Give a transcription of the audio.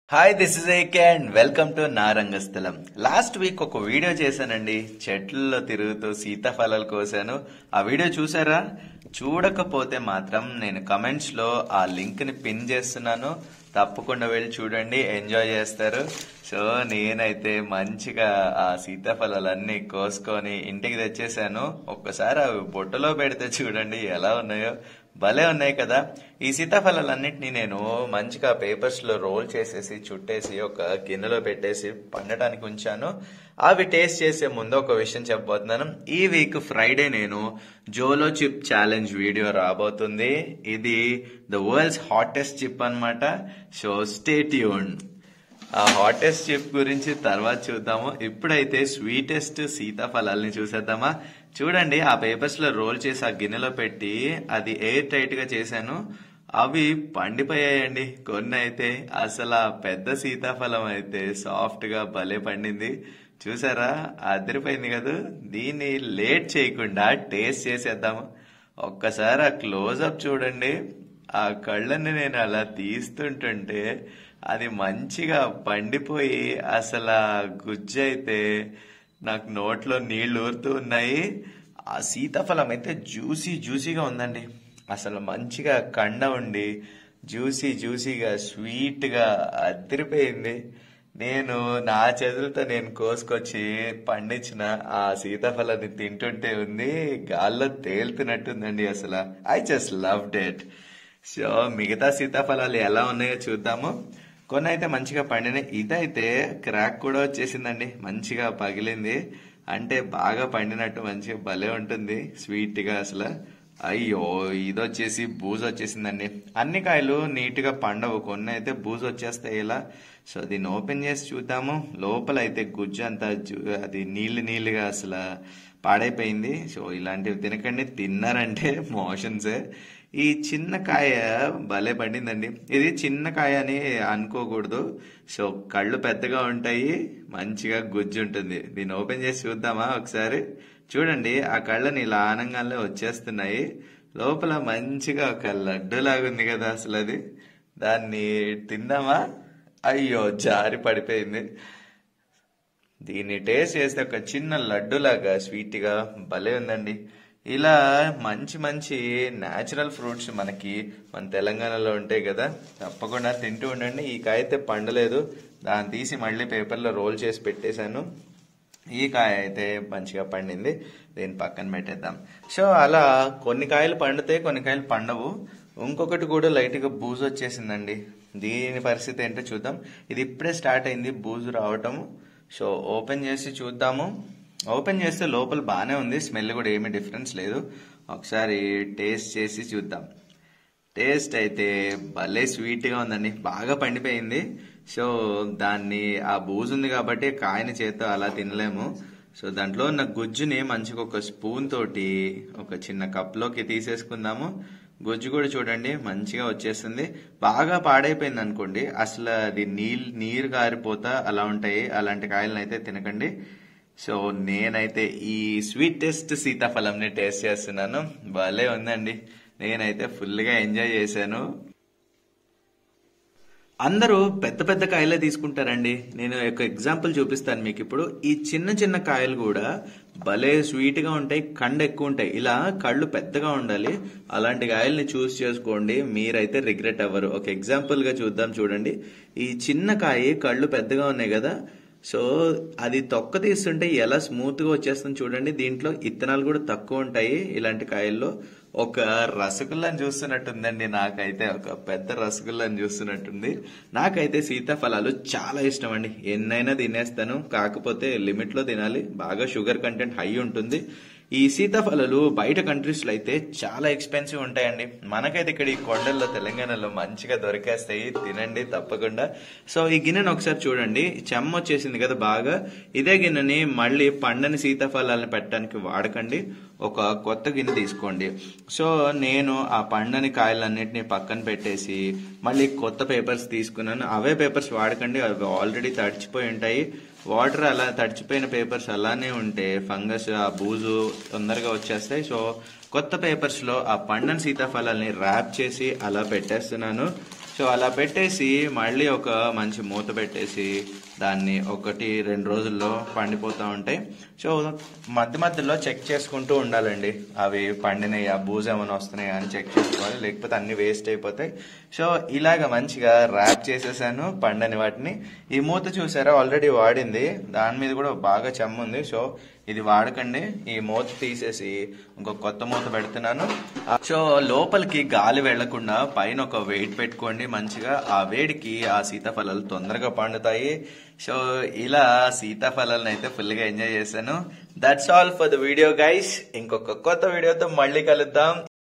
hi this is A K and welcome to నా Rangasthalam last week ఒక video చేశానండి చెట్లలో తిరుగుతూ సీతాఫలాలు కోసాను ఆ వీడియో చూసారా చూడకపోతే మాత్రం నేను కమెంట్స్ లో ఆ లింక్ ని పిన్ చేస్తున్నాను తప్పకుండా వెళ్ళి చూడండి ఎంజాయ్ చేస్తారు సో నేనైతే మంచిగా ఆ సీతాఫలాలన్నీ కోసుకొని ఇంటికి తెచ్చేసాను ఒక్కసారి అవి బొట్టలో పెడితే చూడండి ఎలా ఉన్నాయో భలే ఉన్నాయి కదా ఈ సీతాఫలాలన్నింటినీ నేను మంచిగా పేపర్స్ లో రోల్ చేసేసి చుట్టేసి ఒక గిన్నెలో పెట్టేసి పండటానికి ఉంచాను అవి టేస్ట్ చేసే ముందు ఒక విషయం చెప్పబోతున్నాను ఈ వీక్ ఫ్రైడే నేను జోలో చిప్ ఛాలెంజ్ వీడియో రాబోతుంది ఇది ద వరల్డ్స్ హాటెస్ట్ చిప్ అన్నమాట సో స్టే ట్యూన్ ఆ హాటెస్ట్ చిప్ గురించి తర్వాత చూద్దాము ఇప్పుడైతే స్వీటెస్ట్ సీతాఫలాల్ని చూసేద్దామా చూడండి ఆ పేపర్స్ లో రోల్ చేసి ఆ గిన్నెలో పెట్టి అది ఎయిర్ టైట్ గా చేశాను అవి పండిపోయాయండి కొన్ని అయితే అసలు ఆ పెద్ద సీతాఫలం అయితే సాఫ్ట్ గా భలే పండింది చూసారా అదిరిపోయింది కదా దీన్ని లేట్ చేయకుండా టేస్ట్ చేసేద్దాము ఒక్కసారి ఆ క్లోజప్ చూడండి ఆ కళ్ళని నేను అలా తీస్తుంటుంటే అది మంచిగా పండిపోయి అసలు ఆ గుజ్జు అయితే నాకు నోట్లో నీళ్లు ఊరుతూ ఉన్నాయి ఆ సీతాఫలం అయితే జ్యూసీ జ్యూసీగా ఉందండి అసలు మంచిగా కండ ఉండి జ్యూసీ జ్యూసీగా స్వీట్గా అదిరిపోయింది నేను నా చేతులతో నేను కోసుకొచ్చి పండించిన ఆ సీతాఫలాన్ని తింటుంటే ఉంది గాల్లో తేలుతున్నట్టుందండి అసలు I just love that so మిగతా సీతాఫలాలు ఎలా ఉన్నాయో చూద్దాము కొన్ని అయితే మంచిగా పండినాయి ఇదైతే క్రాక్ కూడా వచ్చేసిందండి మంచిగా పగిలింది అంటే బాగా పండినట్టు మంచిగా భలే ఉంటుంది స్వీట్ గా అసలు అయ్యో ఇది వచ్చేసి బూజు వచ్చేసిందండి అన్ని కాయలు నీట్ గా పండవు కొన్ని అయితే బూజు వచ్చేస్తాయి ఇలా సో దీన్ని ఓపెన్ చేసి చూద్దాము లోపల అయితే గుజ్జు అంతా అది నీళ్ళు నీళ్ళుగా అసలు పాడైపోయింది సో ఇలాంటివి తినకండి తిన్నారంటే మోషన్సే ఈ చిన్న కాయ భలే పండిందండి ఇది చిన్న కాయ అని అనుకోకూడదు సో కళ్ళు పెద్దగా ఉంటాయి మంచిగా గుజ్జు ఉంటుంది దీన్ని ఓపెన్ చేసి చూద్దామా ఒకసారి చూడండి ఆ కళ్ళని ఇలా ఆనంగానే వచ్చేస్తున్నాయి లోపల మంచిగా ఒక లడ్డు లాగా ఉంది కదా అసలు అది దాన్ని తిందామా అయ్యో జారి పడిపోయింది దీన్ని టేస్ట్ చేస్తే ఒక చిన్న లడ్డులాగా స్వీట్గా భలే ఉందండి ఇలా మంచి మంచి న్యాచురల్ ఫ్రూట్స్ మనకి మన తెలంగాణలో ఉంటాయి కదా తప్పకుండా తింటూ ఉండండి ఈ కాయ అయితే పండలేదు దాన్ని తీసి మళ్ళీ పేపర్లో రోల్ చేసి పెట్టేశాను ఈ కాయ అయితే మంచిగా పండింది దీన్ని పక్కన పెట్టేద్దాం సో అలా కొన్ని కాయలు పండితే కొన్ని కాయలు పండవు ఇంకొకటి కూడా లైట్గా బూజు వచ్చేసిందండి దీని పరిస్థితి ఏంటో చూద్దాం ఇది ఇప్పుడే స్టార్ట్ అయింది బూజు రావటం సో ఓపెన్ చేసి చూద్దాము ఓపెన్ చేస్తే లోపల బాగానే ఉంది స్మెల్ కూడా ఏమీ డిఫరెన్స్ లేదు ఒకసారి టేస్ట్ చేసి చూద్దాం టేస్ట్ అయితే భలే స్వీట్గా ఉందండి బాగా పండిపోయింది సో దాన్ని ఆ బూజు ఉంది కాబట్టి కాయని చేత్తో అలా తినలేము సో దాంట్లో ఉన్న గుజ్జుని మంచిగా ఒక స్పూన్ తోటి ఒక చిన్న కప్లోకి తీసేసుకుందాము గుజ్జు కూడా చూడండి మంచిగా వచ్చేస్తుంది బాగా పాడైపోయింది అనుకోండి అసలు అది నీళ్ళు నీరు కారిపోతా అలా ఉంటాయి అలాంటి కాయలను అయితే తినకండి సో నేనైతే ఈ స్వీటెస్ట్ సీతాఫలంని టేస్ట్ చేస్తున్నాను భలే ఉందండి నేనైతే ఫుల్గా ఎంజాయ్ చేశాను అందరూ పెద్ద పెద్ద కాయలే తీసుకుంటారండి నేను ఒక ఎగ్జాంపుల్ చూపిస్తాను మీకు ఇప్పుడు ఈ చిన్న చిన్న కాయలు కూడా భలే స్వీట్ గా ఉంటాయి కండ ఎక్కువ ఉంటాయి ఇలా కళ్ళు పెద్దగా ఉండాలి అలాంటి కాయల్ని చూస్ చేసుకోండి మీరైతే రిగ్రెట్ అవ్వరు ఒక ఎగ్జాంపుల్ గా చూద్దాం చూడండి ఈ చిన్న కాయ కళ్ళు పెద్దగా ఉన్నాయి కదా సో అది తొక్క తీస్తుంటే ఎలా స్మూత్ గా వచ్చేస్తుంది చూడండి దీంట్లో ఇత్తనాలు కూడా తక్కువ ఉంటాయి ఇలాంటి కాయల్లో ఒక రసగుల్లాని చూస్తున్నట్టుందండి నాకైతే ఒక పెద్ద రసగుల్లాని చూస్తున్నట్టుంది నాకైతే సీతాఫలాలు చాలా ఇష్టం అండి ఎన్నైనా తినేస్తాను కాకపోతే లిమిట్ లో తినాలి బాగా షుగర్ కంటెంట్ హై ఉంటుంది ఈ సీతాఫలాలు బయట కంట్రీస్ లో అయితే చాలా ఎక్స్పెన్సివ్ ఉంటాయండి మనకైతే ఇక్కడ ఈ కొండల్లో తెలంగాణలో మంచిగా దొరికేస్తాయి తినండి తప్పకుండా సో ఈ గిన్నెను ఒకసారి చూడండి చెమ్మ వచ్చేసింది కదా బాగా ఇదే గిన్నెని మళ్ళీ పండని సీతాఫలాలను పెట్టడానికి వాడకండి ఒక కొత్త గిన్నె తీసుకోండి సో నేను ఆ పండని కాయలన్నింటినీ పక్కన పెట్టేసి మళ్ళీ కొత్త పేపర్స్ తీసుకున్నాను అవే పేపర్స్ వాడకండి అవి ఆల్రెడీ తడిచిపోయి ఉంటాయి వాటర్ అలా తడిచిపోయిన పేపర్స్ అలానే ఉంటే ఫంగస్ ఆ బూజు తొందరగా వచ్చేస్తాయి సో కొత్త పేపర్స్ లో ఆ పండని సీతాఫలాల్ని ర్యాప్ చేసి అలా పెట్టేస్తున్నాను సో అలా పెట్టేసి మళ్ళీ ఒక మంచి మూత పెట్టేసి దాన్ని ఒకటి రెండు రోజుల్లో పండిపోతూ ఉంటాయి సో మధ్య మధ్యలో చెక్ చేసుకుంటూ ఉండాలండి అవి పండినాయి ఆ బూజు ఏమైనా వస్తున్నాయి అని చెక్ చేసుకోవాలి లేకపోతే అన్ని వేస్ట్ అయిపోతాయి సో ఇలాగ మంచిగా ర్యాప్ చేసేసాను పండని వాటిని ఈ మూత చూసారా ఆల్రెడీ వాడింది దాని మీద కూడా బాగా చెమ్మ ఉంది సో ఇది వాడకండి ఈ మూత తీసేసి ఇంకొక కొత్త మూత పెడుతున్నాను సో లోపలికి గాలి వెళ్లకుండా పైన ఒక వెయిట్ పెట్టుకోండి మంచిగా ఆ వేడికి ఆ సీతాఫలాలు తొందరగా పండుతాయి సో ఇలా సీతాఫలాలను అయితే ఫుల్గా ఎంజాయ్ చేశాను that's all for the video guys ఇంకొక కొత్త వీడియోతో మళ్ళీ కలుద్దాం